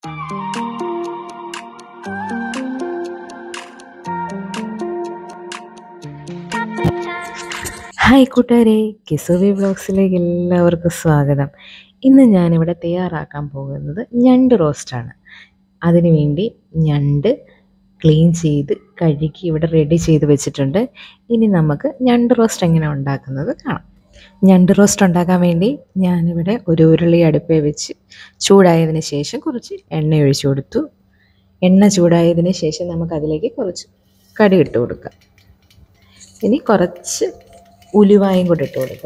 hi കൂട്ടുകാരെ കിസുവി വ്ളോഗ്സിലേക്ക് എല്ലാവർക്കും സ്വാഗതം ഇന്ന് ഞാനിവിടെ തയ്യാറാക്കാൻ പോകുന്നത് ഞണ്ട് റോസ്റ്റാണ് അതിനു വേണ്ടി ഞണ്ട് ക്ലീൻ ചെയ്ത് കഴുകി ഇവിടെ റെഡി ചെയ്ത് വെച്ചിട്ടുണ്ട് ഇനി നമുക്ക് ഞണ്ട് റോസ്റ്റ് എങ്ങനെ ഉണ്ടാക്കുന്നത് കാണാം ഞണ്ട് റോസ്റ്റ് ഉണ്ടാക്കാൻ വേണ്ടി ഞാനിവിടെ ഒരു ഉരുളി അടുപ്പേ വെച്ച് ചൂടായതിന് ശേഷം കുറച്ച് എണ്ണ ഒഴിച്ചു കൊടുത്തു എണ്ണ ചൂടായതിന് ശേഷം നമുക്കതിലേക്ക് കുറച്ച് കടുക് ഇട്ട് കൊടുക്കാം ഇനി കുറച്ച് ഉലുവായും കൂടി ഇട്ട് കൊടുക്കുക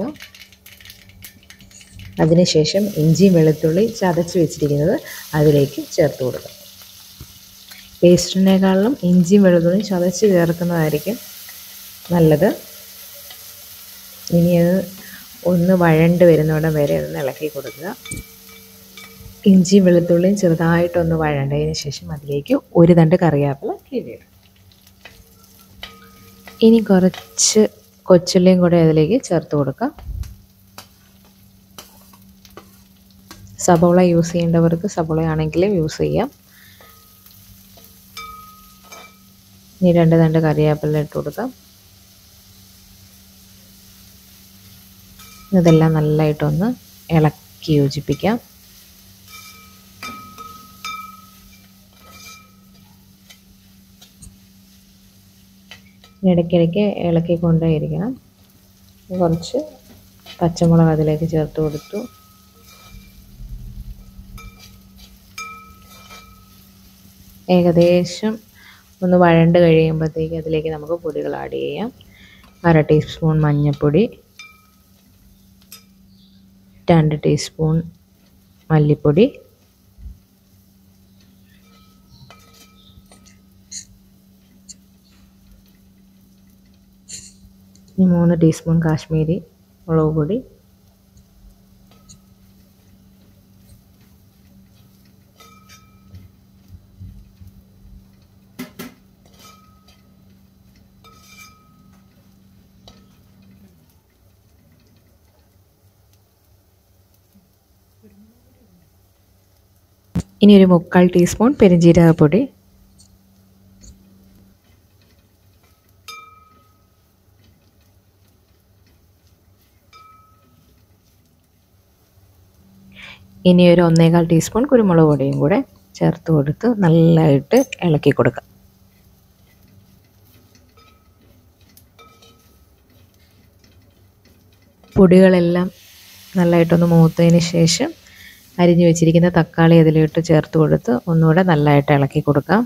അതിനുശേഷം ഇഞ്ചിയും വെളുത്തുള്ളി ചതച്ച് വെച്ചിരിക്കുന്നത് അതിലേക്ക് ചേർത്ത് കൊടുക്കുക പേസ്റ്റിനേക്കാളും ഇഞ്ചിയും വെളുത്തുള്ളിയും ചതച്ച് ചേർക്കുന്നതായിരിക്കും നല്ലത് ഇനി അത് ഒന്ന് വഴണ്ട് വരുന്നിടം വരെ ഒന്ന് ഇളക്കി കൊടുക്കുക ഇഞ്ചിയും വെളുത്തുള്ളിയും ചെറുതായിട്ടൊന്ന് വഴണ്ടതിന് ശേഷം അതിലേക്ക് ഒരു തണ്ട് കറിവേപ്പില കീഴിടും ഇനി കുറച്ച് കൊച്ചുള്ളിയും കൂടെ അതിലേക്ക് ചേർത്ത് കൊടുക്കാം സബോള യൂസ് ചെയ്യേണ്ടവർക്ക് സബോള ആണെങ്കിലും യൂസ് ചെയ്യാം ഇനി രണ്ട് രണ്ട് കറിവേപ്പില ഇട്ട് കൊടുക്കാം ഇതെല്ലാം നല്ലതായിട്ടൊന്ന് ഇളക്കി യോജിപ്പിക്കാം ഇടയ്ക്കിടയ്ക്ക് ഇളക്കിക്കൊണ്ടേയിരിക്കണം കുറച്ച് പച്ചമുളക് അതിലേക്ക് ചേർത്ത് കൊടുത്തു ഏകദേശം ഒന്ന് വഴണ്ട് കഴിയുമ്പോഴത്തേക്ക് അതിലേക്ക് നമുക്ക് പൊടികൾ ആഡ് ചെയ്യാം അര ടീസ്പൂൺ മഞ്ഞൾപ്പൊടി രണ്ട് ടീസ്പൂൺ മല്ലിപ്പൊടി ഇനി മൂന്ന് ടീസ്പൂൺ കാശ്മീരി മുളക് പൊടി ഇനി ഒരു മുക്കാൽ ടീസ്പൂൺ പെരുംജീരകപ്പൊടി ഇനി ഒരു ഒന്നേകാൽ ടീസ്പൂൺ കുരുമുളക് പൊടിയും കൂടെ ചേർത്ത് കൊടുത്ത് നല്ലതായിട്ട് ഇളക്കി കൊടുക്കാം പൊടികളെല്ലാം നല്ലതായിട്ടൊന്ന് മൂത്തതിന് ശേഷം അരിഞ്ഞു വെച്ചിരിക്കുന്ന തക്കാളി അതിലിട്ട് ചേർത്ത് കൊടുത്ത് ഒന്നുകൂടെ നല്ലതായിട്ട് ഇളക്കി കൊടുക്കാം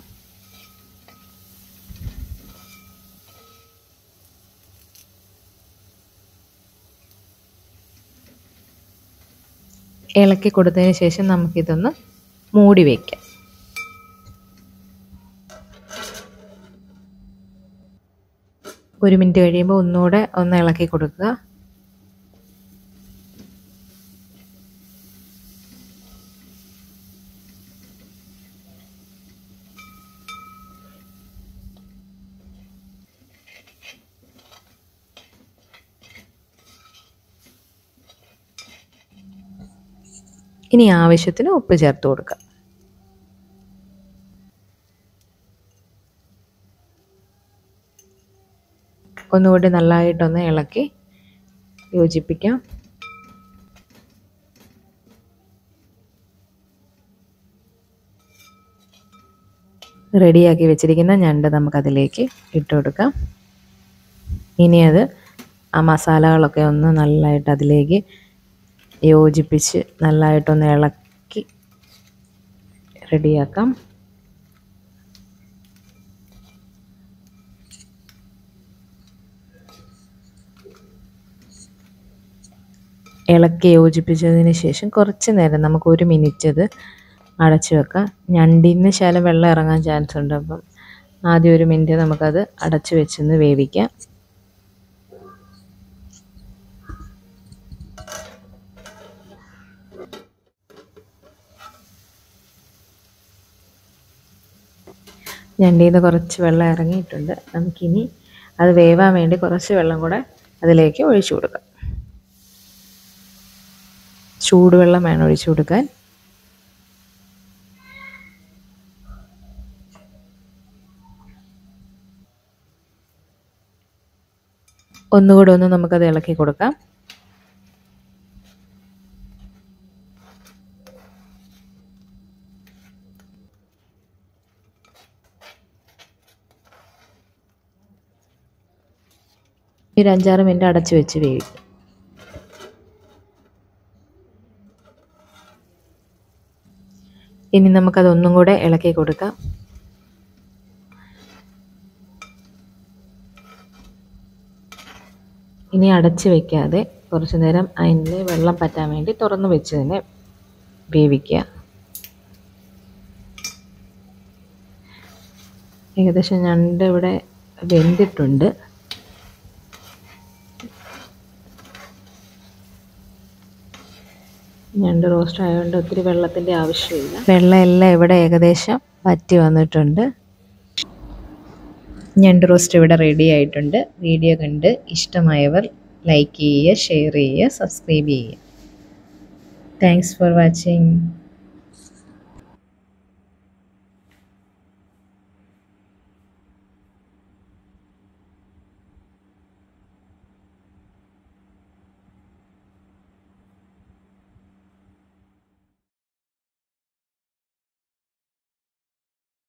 ഇളക്കി കൊടുത്തതിന് ശേഷം നമുക്കിതൊന്ന് മൂടി വയ്ക്കാം ഒരു മിനിറ്റ് കഴിയുമ്പോൾ ഒന്നുകൂടെ ഒന്ന് ഇളക്കി കൊടുക്കുക ഇനി ആവശ്യത്തിന് ഉപ്പ് ചേർത്ത് കൊടുക്കുക ഒന്നുകൂടി നല്ലതായിട്ടൊന്ന് ഇളക്കി യോജിപ്പിക്കാം റെഡിയാക്കി വെച്ചിരിക്കുന്ന ഞണ്ട് നമുക്കതിലേക്ക് ഇട്ട് കൊടുക്കാം ഇനി അത് ആ മസാലകളൊക്കെ ഒന്ന് നല്ലതായിട്ട് അതിലേക്ക് യോജിപ്പിച്ച് നല്ലതായിട്ടൊന്ന് ഇളക്കി റെഡിയാക്കാം ഇളക്കി യോജിപ്പിച്ചതിന് ശേഷം കുറച്ച് നേരം നമുക്ക് ഒരു മിനിറ്റ് അത് അടച്ചു വെക്കാം ഞണ്ടിന് ശകലം വെള്ളം ഇറങ്ങാൻ ചാൻസ് ഉണ്ട് അപ്പം ആദ്യം ഒരു മിനിറ്റ് നമുക്കത് അടച്ചു വെച്ചൊന്ന് വേവിക്കാം ഞണ്ടിൽ നിന്ന് കുറച്ച് വെള്ളം ഇറങ്ങിയിട്ടുണ്ട് നമുക്കിനി അത് വേവാൻ വേണ്ടി കുറച്ച് വെള്ളം കൂടെ അതിലേക്ക് ഒഴിച്ചു കൊടുക്കാം ചൂടുവെള്ളം വേണം ഒഴിച്ചു കൊടുക്കാൻ ഒന്നുകൂടെ ഒന്ന് നമുക്കത് ഇളക്കി കൊടുക്കാം ഒരു അഞ്ചാറ് മിനിറ്റ് അടച്ചു വെച്ച് വേവിക്കും ഇനി നമുക്കതൊന്നും കൂടെ ഇളക്കി കൊടുക്കാം ഇനി അടച്ച് വെക്കാതെ കുറച്ച് നേരം അതിൻ്റെ വെള്ളം പറ്റാൻ വേണ്ടി തുറന്ന് വെച്ച് തന്നെ വേവിക്കുക ഏകദേശം ഞണ്ട് ഇവിടെ വെന്തിട്ടുണ്ട് ഞണ്ട് റോസ്റ്റ് ആയതുകൊണ്ട് ഒത്തിരി വെള്ളത്തിൻ്റെ ആവശ്യമില്ല വെള്ളം എല്ലാം ഇവിടെ ഏകദേശം വറ്റി വന്നിട്ടുണ്ട് ഞണ്ട് റോസ്റ്റ് ഇവിടെ റെഡി ആയിട്ടുണ്ട് വീഡിയോ കണ്ട് ഇഷ്ടമായവർ ലൈക്ക് ചെയ്യുക ഷെയർ ചെയ്യുക സബ്സ്ക്രൈബ് ചെയ്യുക താങ്ക്സ് ഫോർ വാച്ചിങ്